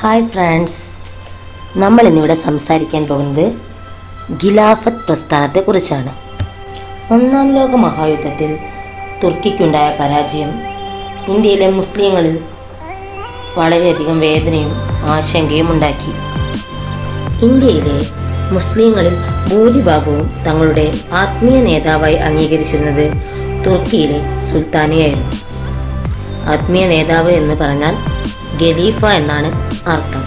hi friends നമ്മൾ ഇന്നിവിടെ സംസാരിക്കാൻ പോകുന്നത് ഖിലാഫത്ത് പ്രസ്ഥാനത്തെക്കുറിച്ചാണ് ഒന്നാം ലോക മഹായുദ്ധത്തിൽ തുർക്കിക്കുണ്ടായ പരാജയം ഇന്ത്യയിലെ മുസ്ലിങ്ങളിൽ വളരെയധികം വേദനയും ആശങ്കയും ഉണ്ടാക്കി ഇന്ത്യയിലെ മുസ്ലിങ്ങളിൽ ഭൂരിഭാഗവും തങ്ങളുടെ ആത്മീയ നേതാവായി അംഗീകരിച്ചിരുന്നത് തുർക്കിയിലെ സുൽത്താനെയായിരുന്നു ആത്മീയ നേതാവ് എന്ന് പറഞ്ഞാൽ ഖലീഫ എന്നാണ് അർത്ഥം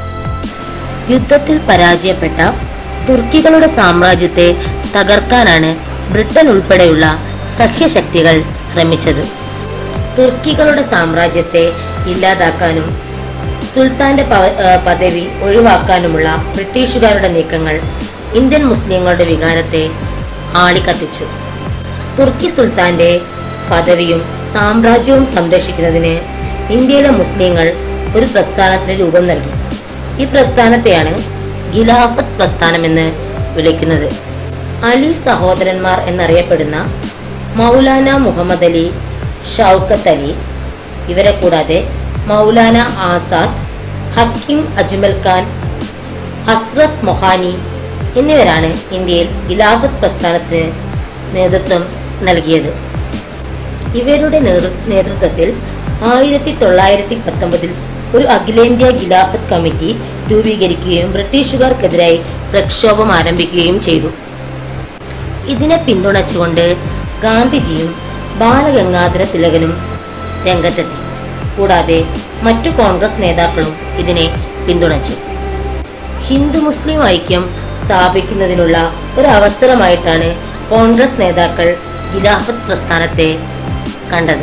യുദ്ധത്തിൽ പരാജയപ്പെട്ട തുർക്കികളുടെ സാമ്രാജ്യത്തെ തകർക്കാനാണ് ബ്രിട്ടൻ ഉൾപ്പെടെയുള്ള സഖ്യശക്തികൾ ശ്രമിച്ചത് തുർക്കികളുടെ സാമ്രാജ്യത്തെ ഇല്ലാതാക്കാനും സുൽത്താന്റെ പവ- ഏ, പദവി ഒഴിവാക്കാനുമുള്ള ബ്രിട്ടീഷുകാരുടെ നീക്കങ്ങൾ ഇന്ത്യൻ മുസ്ലിങ്ങളുടെ വികാരത്തെ ആളിക്കത്തിച്ചു തുർക്കി സുൽത്താന്റെ പദവിയും സാമ്രാജ്യവും സംരക്ഷിക്കുന്നതിന് ഇന്ത്യയിലെ മുസ്ലിങ്ങൾ ഒരു പ്രസ്ഥാനത്തിന് രൂപം നൽകി ഈ പ്രസ്ഥാനത്തെയാണ് ഖിലാഫത്ത് പ്രസ്ഥാനമെന്ന് വിളിക്കുന്നത് അലി സഹോദരന്മാർ എന്നറിയപ്പെടുന്ന മൗലാന മുഹമ്മദ് അലി ഷൗക്കത്ത് അലി ഇവരെ കൂടാതെ മൗലാന ആസാദ് ഹക്കീം അജ്മൽ ഖാൻ ഹസ്രത്ത് മൊഹാനി എന്നിവരാണ് ഇന്ത്യയിൽ ഖിലാഫത്ത് പ്രസ്ഥാനത്തിന് നേതൃത്വം നൽകിയത് ഇവരുടെ നേതൃ- നേതൃത്വത്തിൽ ആയിരത്തി തൊള്ളായിരത്തി പത്തൊമ്പതിൽ ഒരു അഖിലേന്ത്യാ ഖിലാഫത്ത് കമ്മിറ്റി രൂപീകരിക്കുകയും ബ്രിട്ടീഷുകാർക്കെതിരായി പ്രക്ഷോഭം ആരംഭിക്കുകയും ചെയ്തു ഇതിനെ പിന്തുണച്ചുകൊണ്ട് ഗാന്ധിജിയും ബാലഗംഗാധര തിലകനും രംഗത്തെത്തി കൂടാതെ മറ്റു കോൺഗ്രസ് നേതാക്കളും ഇതിനെ പിന്തുണച്ചു ഹിന്ദു മുസ്ലിം ഐക്യം സ്ഥാപിക്കുന്നതിനുള്ള ഒരു അവസരമായിട്ടാണ് കോൺഗ്രസ് നേതാക്കൾ ഖിലാഫത്ത് പ്രസ്ഥാനത്തെ കണ്ടത്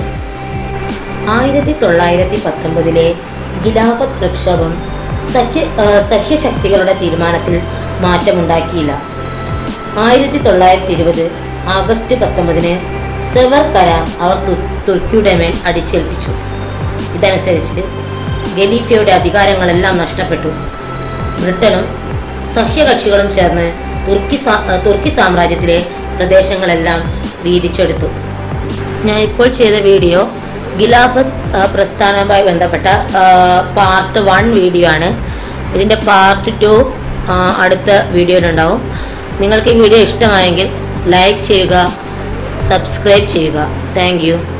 ആയിരത്തി തൊള്ളായിരത്തി പത്തൊമ്പതിലെ ഖിലാഫത്ത് പ്രക്ഷോഭം സഖ്യ ആ, സഖ്യശക്തികളുടെ തീരുമാനത്തിൽ മാറ്റമുണ്ടാക്കിയില്ല ആയിരത്തി തൊള്ളായിരത്തി ഇരുപത് ആഗസ്റ്റ് പത്തൊമ്പതിന് സെവർ കരാർ അവർ തു- തുർക്കിയുടെ മേൽ അടിച്ചേൽപ്പിച്ചു ഇതനുസരിച്ച് ഖലീഫയുടെ അധികാരങ്ങളെല്ലാം നഷ്ടപ്പെട്ടു ബ്രിട്ടനും സഖ്യകക്ഷികളും ചേർന്ന് തുർക്കി സാ- ആ, തുർക്കി സാമ്രാജ്യത്തിലെ പ്രദേശങ്ങളെല്ലാം വീതിച്ചെടുത്തു ഞാൻ ഇപ്പോൾ ചെയ്ത വീഡിയോ ഖിലാഫത്ത് ആ, പ്രസ്ഥാനവുമായി ബന്ധപ്പെട്ട പാർട്ട് വൺ വീഡിയോ ആണ് ഇതിൻ്റെ പാർട്ട് ടു അടുത്ത വീഡിയോയിലുണ്ടാവും നിങ്ങൾക്ക് ഈ വീഡിയോ ഇഷ്ടമായെങ്കിൽ ലൈക്ക് ചെയ്യുക സബ്സ്ക്രൈബ് ചെയ്യുക താങ്ക് യു